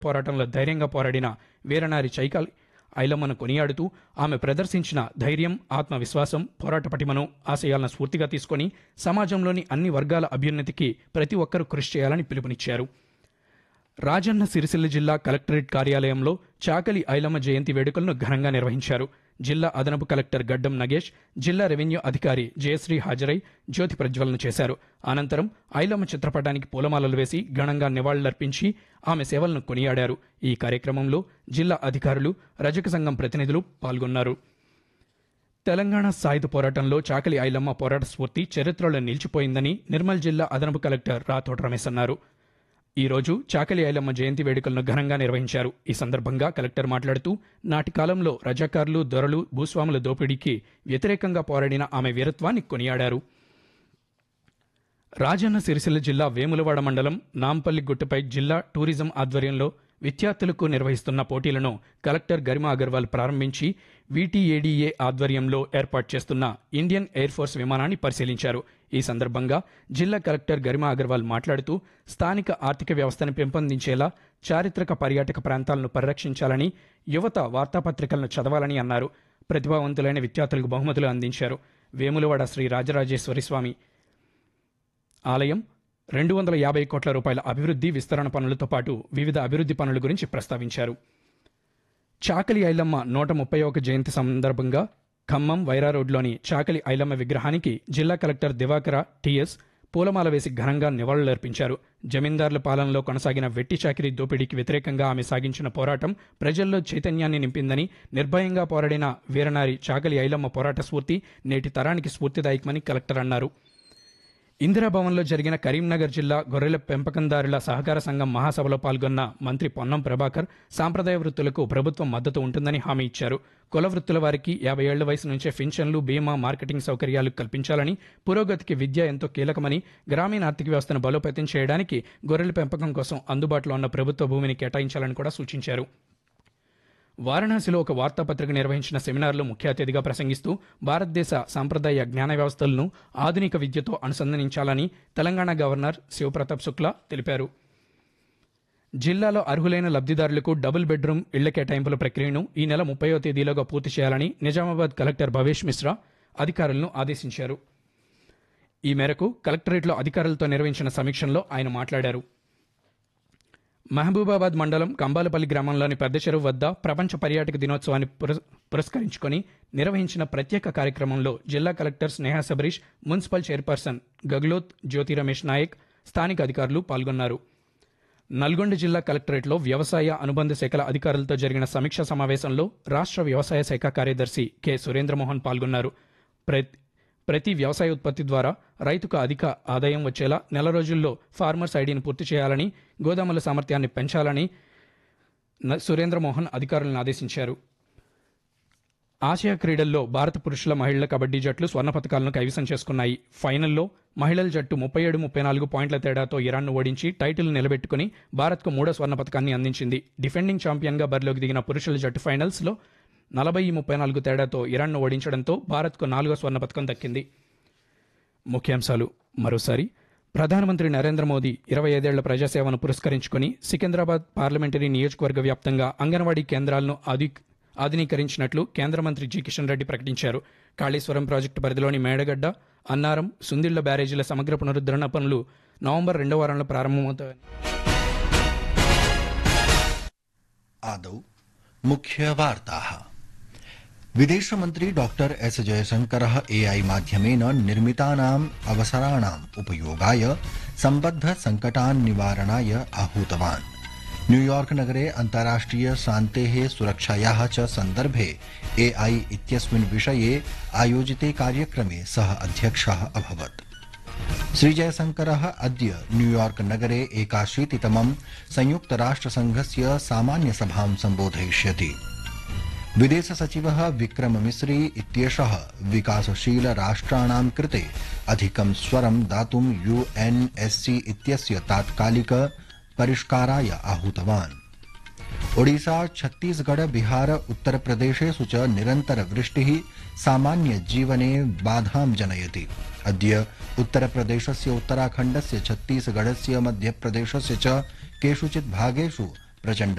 పోరాటంలో ధైర్యంగా పోరాడిన వీరనారి చైకాలి ఐలమ్మను కొనియాడుతూ ఆమె ప్రదర్శించిన ధైర్యం ఆత్మవిశ్వాసం పోరాట పటిమను ఆశయాలను స్ఫూర్తిగా తీసుకొని సమాజంలోని అన్ని వర్గాల అభ్యున్నతికి ప్రతి ఒక్కరూ కృషి చేయాలని పిలుపునిచ్చారు రాజన్న సిరిసిల్ల జిల్లా కలెక్టరేట్ కార్యాలయంలో చాకలి ఐలమ్మ జయంతి వేడుకలను ఘనంగా నిర్వహించారు జిల్లా అదనపు కలెక్టర్ గడ్డం నగేష్ జిల్లా రెవెన్యూ అధికారి జయశ్రీ హాజరై జ్యోతి ప్రజ్వలన చేశారు అనంతరం ఐలమ్మ చిత్రపటానికి పూలమాలలు వేసి ఘనంగా నివాళులర్పించి ఆమె సేవలను కొనియాడారు ఈ కార్యక్రమంలో జిల్లా అధికారులు రజక సంఘం ప్రతినిధులు పాల్గొన్నారు తెలంగాణ సాయుధ పోరాటంలో చాకలి ఐలమ్మ పోరాట స్ఫూర్తి చరిత్రలో నిలిచిపోయిందని నిర్మల్ జిల్లా అదనపు కలెక్టర్ రాథోడ్ రమేష్ అన్నారు ఈ రోజు చాకలి ఐలమ్మ జయంతి వేడుకలను ఘనంగా నిర్వహించారు ఈ సందర్భంగా కలెక్టర్ మాట్లాడుతూ నాటి కాలంలో రజాకారులు దొరలు భూస్వాముల దోపిడీకి వ్యతిరేకంగా పోరాడిన ఆమె వీరత్వాన్ని కొనియాడారు రాజన్న సిరిసిల్ల జిల్లా వేములవాడ మండలం నాంపల్లి గుట్టపై జిల్లా టూరిజం ఆధ్వర్యంలో విద్యార్థులకు నిర్వహిస్తున్న పోటీలను కలెక్టర్ గరిమా అగర్వాల్ ప్రారంభించి వీటీఏడీఏ ఆధ్వర్యంలో ఏర్పాటు చేస్తున్న ఇండియన్ ఎయిర్ ఫోర్స్ విమానాన్ని పరిశీలించారు ఈ సందర్భంగా జిల్లా కలెక్టర్ గరిమా అగర్వాల్ మాట్లాడుతూ స్థానిక ఆర్థిక వ్యవస్థను పెంపొందించేలా చారిత్రక పర్యాటక ప్రాంతాలను పరిరక్షించాలని యువత వార్తాపత్రికలను చదవాలని అన్నారు ప్రతిభావంతులైన విద్యార్థులకు బహుమతులు అందించారు వేములవాడ శ్రీ రాజరాజేశ్వరి స్వామి ఆలయం రెండు వందల యాభై కోట్ల రూపాయల అభివృద్ధి విస్తరణ పనులతో పాటు వివిధ అభివృద్ధి పనుల గురించి ప్రస్తావించారు చాకలి ఐలమ్మ నూట ముప్పై ఒక జయంతి సందర్భంగా ఖమ్మం వైరా రోడ్లోని చాకలి ఐలమ్మ విగ్రహానికి జిల్లా కలెక్టర్ దివాకర టిఎస్ పూలమాల వేసి ఘనంగా నివాళులర్పించారు జమీందారుల పాలనలో కొనసాగిన వెట్టి చాకిరీ దోపిడీకి వ్యతిరేకంగా ఆమె సాగించిన పోరాటం ప్రజల్లో చైతన్యాన్ని నింపిందని నిర్భయంగా పోరాడిన వీరనారి చాకలి ఐలమ్మ పోరాట స్ఫూర్తి నేటి తరానికి స్ఫూర్తిదాయకమని కలెక్టర్ అన్నారు ఇందిరాభవన్లో జరిగిన కరీంనగర్ జిల్లా గొర్రెల పెంపకందారుల సహకార సంఘం మహాసభలో పాల్గొన్న మంత్రి పొన్నం ప్రభాకర్ సాంప్రదాయ వృత్తులకు ప్రభుత్వం మద్దతు ఉంటుందని హామీ ఇచ్చారు కుల వృత్తుల వారికి యాభై ఏళ్ల వయసు నుంచే పింఛన్లు బీమా మార్కెటింగ్ సౌకర్యాలు కల్పించాలని పురోగతికి విద్య ఎంతో కీలకమని గ్రామీణ ఆర్థిక వ్యవస్థను బలోపేతం చేయడానికి గొర్రెల పెంపకం కోసం అందుబాటులో ఉన్న ప్రభుత్వ భూమిని కేటాయించాలని కూడా సూచించారు వారణాసిలో ఒక వార్తాపత్రిక నిర్వహించిన సెమినార్లో ముఖ్య అతిథిగా ప్రసంగిస్తూ భారతదేశ సాంప్రదాయ జ్ఞాన వ్యవస్థలను ఆధునిక విద్యతో అనుసంధానించాలని తెలంగాణ గవర్నర్ శివప్రతాప్ శుక్లా తెలిపారు జిల్లాలో అర్హులైన లబ్ధిదారులకు డబుల్ బెడ్రూమ్ ఇళ్ల కేటాయింపుల ప్రక్రియను ఈ నెల ముప్పైవ తేదీలోగా పూర్తి చేయాలని నిజామాబాద్ కలెక్టర్ భవేష్ మిశ్రా అధికారులను ఆదేశించారు ఈ మేరకు కలెక్టరేట్లో అధికారులతో నిర్వహించిన సమీక్షలో ఆయన మాట్లాడారు మహబూబాబాద్ మండలం కంబాలపల్లి గ్రామంలోని పెద్ద చెరువు వద్ద ప్రపంచ పర్యాటక దినోత్సవాన్ని పురస్- పురస్కరించుకొని నిర్వహించిన ప్రత్యేక కార్యక్రమంలో జిల్లా collector Sneha Sabarish municipal chairperson Gaglot Jyothi Ramesh Nayak స్థానిక అధికారులు పాల్గొన్నారు నల్గొండ జిల్లా కలెక్టరేట్లో వ్యవసాయ అనుబంధ శాఖల అధికారులతో జరిగిన సమీక్షా సమావేశంలో రాష్ట్ర వ్యవసాయ శాఖ కార్యదర్శి కె సురేంద్రమోహన్ పాల్గొన్నారు ప్రతి ప్రతి వ్యవసాయ ఉత్పత్తి ద్వారా రైతుకు అధిక ఆదాయం వచ్చేలా నెల రోజుల్లో ఫార్మర్స్ ఐడిని పూర్తి చేయాలని గోదాముల సామర్థ్యాన్ని పెంచాలని న- సురేంద్రమోహన్ అధికారులను ఆదేశించారు ఆసియా క్రీడల్లో భారత పురుషుల మహిళల కబడ్డీ జట్లు స్వర్ణ పథకాలను కైవసం చేసుకున్నాయి ఫైనల్లో మహిళల జట్టు ముప్పై ఏడు ముప్పై నాలుగు పాయింట్ల తేడాతో ఇరాన్ను ఓడించి టైటిల్ నిలబెట్టుకుని భారత్కు మూడో స్వర్ణ పథకాన్ని అందించింది డిఫెండింగ్ ఛాంపియన్గా బరిలోకి దిగిన పురుషుల జట్టు ఫైనల్స్లో నలభై ముప్పై నాలుగు తేడాతో ఇరాన్ను ఓడించడంతో భారత్కు నాలుగో స్వర్ణ పథకం దక్కింది ముఖ్యాంశాలు మరోసారి ప్రధానమంత్రి నరేంద్ర మోదీ ఇరవై ఐదేళ్ల ప్రజాసేవను పురస్కరించుకుని సికింద్రాబాద్ పార్లమెంటరీ నియోజకవర్గ వ్యాప్తంగా అంగన్వాడీ కేంద్రాలను ఆధి ఆధునీకరించినట్లు కేంద్ర మంత్రి జి కిషన్ రెడ్డి ప్రకటించారు కాళేశ్వరం ప్రాజెక్టు పరిధిలోని మేడగడ్డ అన్నారం సుందిళ్ల బ్యారేజీల సమగ్ర పునరుద్ధరణ పనులు నవంబర్ రెండో వారంలో ప్రారంభమవుతాయని आदौ मुख्यवार्ताः विदेशमन्त्री डॉक्टर एस जयशङ्करः एआई माध्यमेन निर्मितानाम् अवसराणाम् उपयोगाय सम्बद्ध सङ्कटान् निवारणाय आहूतवान् न्यूयॉर्क नगरे अन्ताराष्ट्रिय शान्तेः सुरक्षायाः च सन्दर्भे एआई इत्यस्मिन् विषये आयोजिते कार्यक्रमे सः अध्यक्षः अभवत् श्रीजयशङ्करः अद्य न्यूयॉर्क नगरे एकाशीतितमं संयुक्तराष्ट्रसङ्घस्य सामान्यसभां सम्बोधयिष्यति विदेशसचिवः विक्रम मिस्री इत्येषः विकासशील राष्ट्राणां कृते अधिकं स्वरं दातुं यूएनएससी इत्यस्य तात्कालिक परिष्काराय आहूतवान् ओडिशा छत्तीसगढ़ बिहार उत्तरप्रदेशेषु च निरन्तरवृष्टिः सामान्यजीवने बाधां जनयति अद्य उत्तरप्रदेशस्य उत्तराखण्डस्य छत्तीसगढ़स्य मध्यप्रदेशस्य च केषुचित् भागेषु प्रचण्ड